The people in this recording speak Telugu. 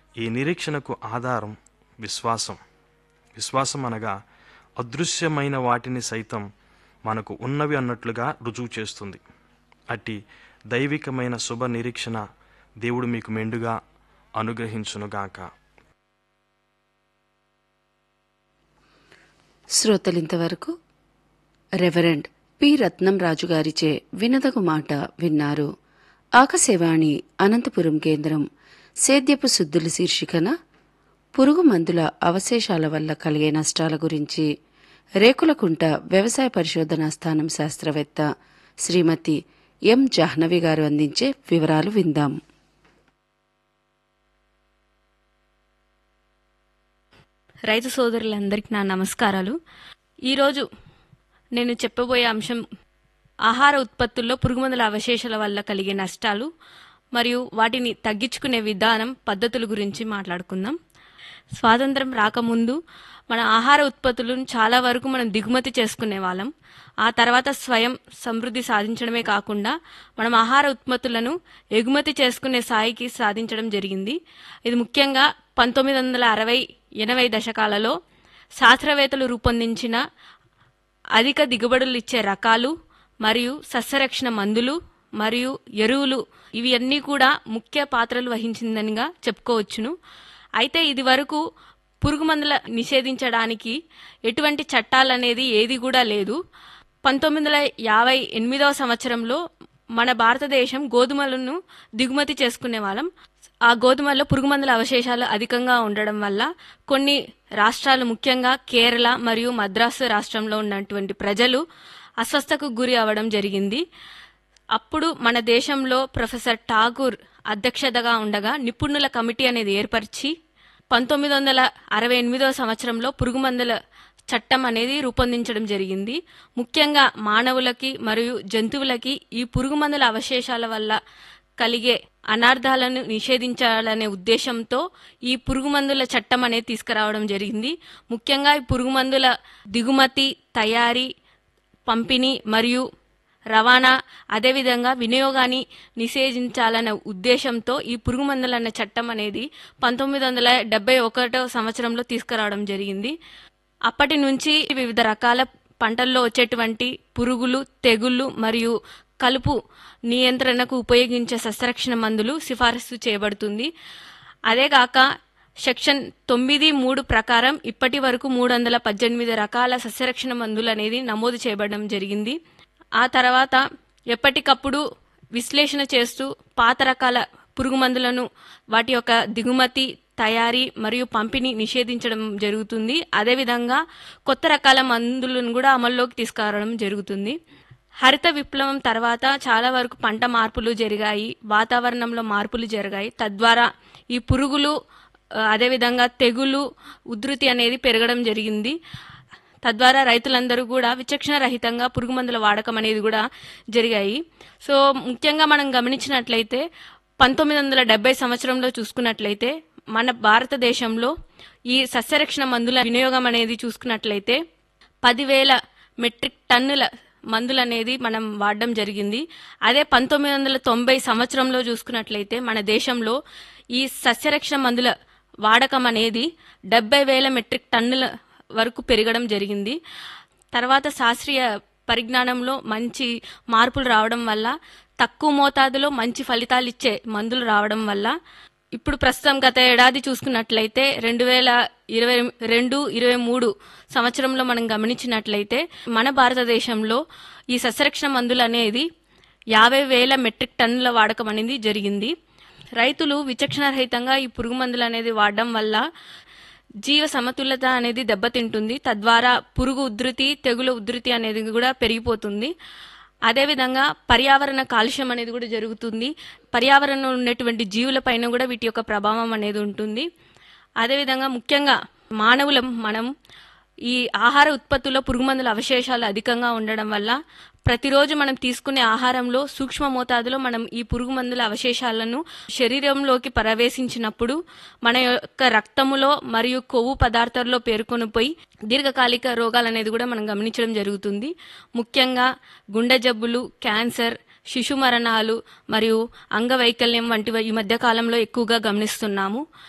ఈ నిరీక్షణకు ఆధారం విశ్వాసం విశ్వాసం అనగా అదృశ్యమైన వాటిని సైతం మనకు ఉన్నవి అన్నట్లుగా రుజువు చేస్తుంది అట్టి దైవికమైన శుభ నిరీక్షణ దేవుడు మీకు మెండుగా అనుగ్రహించునుగాక శ్రోతలింతవరకు రెవరెండ్ పి రత్నం రాజు గారిచే వినదగు మాట విన్నారు ఆకాశవాణి అనంతపురం కేంద్రం సేద్యపు శుద్ధుల శీర్షికన పురుగు మందుల అవశేషాల వల్ల కలిగే నష్టాల గురించి రేకులకుంట వ్యవసాయ పరిశోధనా స్థానం శాస్త్రవేత్త శ్రీమతి ఎం జాహ్నవి గారు అందించే వివరాలు విందాం రైతు సోదరులందరికీ నా నమస్కారాలు ఈరోజు నేను చెప్పబోయే అంశం ఆహార ఉత్పత్తుల్లో పురుగుమందుల అవశేషాల వల్ల కలిగే నష్టాలు మరియు వాటిని తగ్గించుకునే విధానం పద్ధతుల గురించి మాట్లాడుకుందాం స్వాతంత్రం రాకముందు మన ఆహార ఉత్పత్తులను చాలా వరకు మనం దిగుమతి చేసుకునే వాళ్ళం ఆ తర్వాత స్వయం సమృద్ధి సాధించడమే కాకుండా మనం ఆహార ఉత్పత్తులను ఎగుమతి చేసుకునే స్థాయికి సాధించడం జరిగింది ఇది ముఖ్యంగా పంతొమ్మిది వందల అరవై ఎనభై దశకాలలో శాస్త్రవేత్తలు రూపొందించిన అధిక దిగుబడులు ఇచ్చే రకాలు మరియు సస్యరక్షణ మందులు మరియు ఎరువులు ఇవి అన్నీ కూడా ముఖ్య పాత్రలు వహించిందనిగా చెప్పుకోవచ్చును అయితే ఇది వరకు పురుగు మందుల నిషేధించడానికి ఎటువంటి చట్టాలనేది ఏది కూడా లేదు పంతొమ్మిది వందల యాభై ఎనిమిదవ సంవత్సరంలో మన భారతదేశం గోధుమలను దిగుమతి చేసుకునే వాళ్ళం ఆ గోధుమల్లో పురుగుమందుల అవశేషాలు అధికంగా ఉండడం వల్ల కొన్ని రాష్ట్రాలు ముఖ్యంగా కేరళ మరియు మద్రాసు రాష్ట్రంలో ఉన్నటువంటి ప్రజలు అస్వస్థకు గురి అవ్వడం జరిగింది అప్పుడు మన దేశంలో ప్రొఫెసర్ ఠాగూర్ అధ్యక్షతగా ఉండగా నిపుణుల కమిటీ అనేది ఏర్పరిచి పంతొమ్మిది వందల అరవై ఎనిమిదవ సంవత్సరంలో పురుగుమందుల చట్టం అనేది రూపొందించడం జరిగింది ముఖ్యంగా మానవులకి మరియు జంతువులకి ఈ పురుగుమందుల అవశేషాల వల్ల కలిగే అనార్థాలను నిషేధించాలనే ఉద్దేశంతో ఈ పురుగుమందుల చట్టం అనేది తీసుకురావడం జరిగింది ముఖ్యంగా ఈ పురుగుమందుల దిగుమతి తయారీ పంపిణీ మరియు రవాణా అదేవిధంగా వినియోగాన్ని నిషేధించాలనే ఉద్దేశంతో ఈ పురుగు మందులన్న చట్టం అనేది పంతొమ్మిది వందల డెబ్బై ఒకటో సంవత్సరంలో తీసుకురావడం జరిగింది అప్పటి నుంచి వివిధ రకాల పంటల్లో వచ్చేటువంటి పురుగులు తెగుళ్ళు మరియు కలుపు నియంత్రణకు ఉపయోగించే సస్యరక్షణ మందులు సిఫారసు చేయబడుతుంది అదేగాక సెక్షన్ తొమ్మిది మూడు ప్రకారం ఇప్పటి వరకు మూడు వందల పద్దెనిమిది రకాల సస్యరక్షణ మందులు అనేది నమోదు చేయబడడం జరిగింది ఆ తర్వాత ఎప్పటికప్పుడు విశ్లేషణ చేస్తూ పాత రకాల పురుగు మందులను వాటి యొక్క దిగుమతి తయారీ మరియు పంపిణీ నిషేధించడం జరుగుతుంది అదేవిధంగా కొత్త రకాల మందులను కూడా అమల్లోకి తీసుకురావడం జరుగుతుంది హరిత విప్లవం తర్వాత చాలా వరకు పంట మార్పులు జరిగాయి వాతావరణంలో మార్పులు జరిగాయి తద్వారా ఈ పురుగులు ఆ, అదేవిధంగా తెగులు ఉధృతి అనేది పెరగడం జరిగింది తద్వారా రైతులందరూ కూడా విచక్షణ రహితంగా పురుగు మందుల వాడకం అనేది కూడా జరిగాయి సో ముఖ్యంగా మనం గమనించినట్లయితే పంతొమ్మిది వందల డెబ్బై సంవత్సరంలో చూసుకున్నట్లయితే మన భారతదేశంలో ఈ సస్యరక్షణ మందుల వినియోగం అనేది చూసుకున్నట్లయితే పదివేల మెట్రిక్ టన్నుల మందులు అనేది మనం వాడడం జరిగింది అదే పంతొమ్మిది వందల తొంభై సంవత్సరంలో చూసుకున్నట్లయితే మన దేశంలో ఈ సస్యరక్షణ మందుల వాడకం అనేది డెబ్బై వేల మెట్రిక్ టన్నుల వరకు పెరగడం జరిగింది తర్వాత శాస్త్రీయ పరిజ్ఞానంలో మంచి మార్పులు రావడం వల్ల తక్కువ మోతాదులో మంచి ఫలితాలు ఇచ్చే మందులు రావడం వల్ల ఇప్పుడు ప్రస్తుతం గత ఏడాది చూసుకున్నట్లయితే రెండు వేల ఇరవై రెండు ఇరవై మూడు సంవత్సరంలో మనం గమనించినట్లయితే మన భారతదేశంలో ఈ సస్యరక్షణ మందులు అనేది యాభై వేల మెట్రిక్ టన్నుల వాడకం అనేది జరిగింది రైతులు విచక్షణ రహితంగా ఈ పురుగు మందులు అనేది వాడడం వల్ల జీవ సమతుల్యత అనేది దెబ్బతింటుంది తద్వారా పురుగు ఉధృతి తెగులు ఉధృతి అనేది కూడా పెరిగిపోతుంది అదేవిధంగా పర్యావరణ కాలుష్యం అనేది కూడా జరుగుతుంది పర్యావరణంలో ఉన్నటువంటి జీవులపైన కూడా వీటి యొక్క ప్రభావం అనేది ఉంటుంది అదేవిధంగా ముఖ్యంగా మానవులం మనం ఈ ఆహార ఉత్పత్తుల్లో పురుగుమందుల అవశేషాలు అధికంగా ఉండడం వల్ల ప్రతిరోజు మనం తీసుకునే ఆహారంలో సూక్ష్మ మోతాదులో మనం ఈ పురుగు మందుల అవశేషాలను శరీరంలోకి ప్రవేశించినప్పుడు మన యొక్క రక్తములో మరియు కొవ్వు పదార్థాల్లో పేర్కొని పోయి దీర్ఘకాలిక రోగాలు అనేది కూడా మనం గమనించడం జరుగుతుంది ముఖ్యంగా గుండె జబ్బులు క్యాన్సర్ శిశు మరణాలు మరియు అంగవైకల్యం వంటివి ఈ మధ్య కాలంలో ఎక్కువగా గమనిస్తున్నాము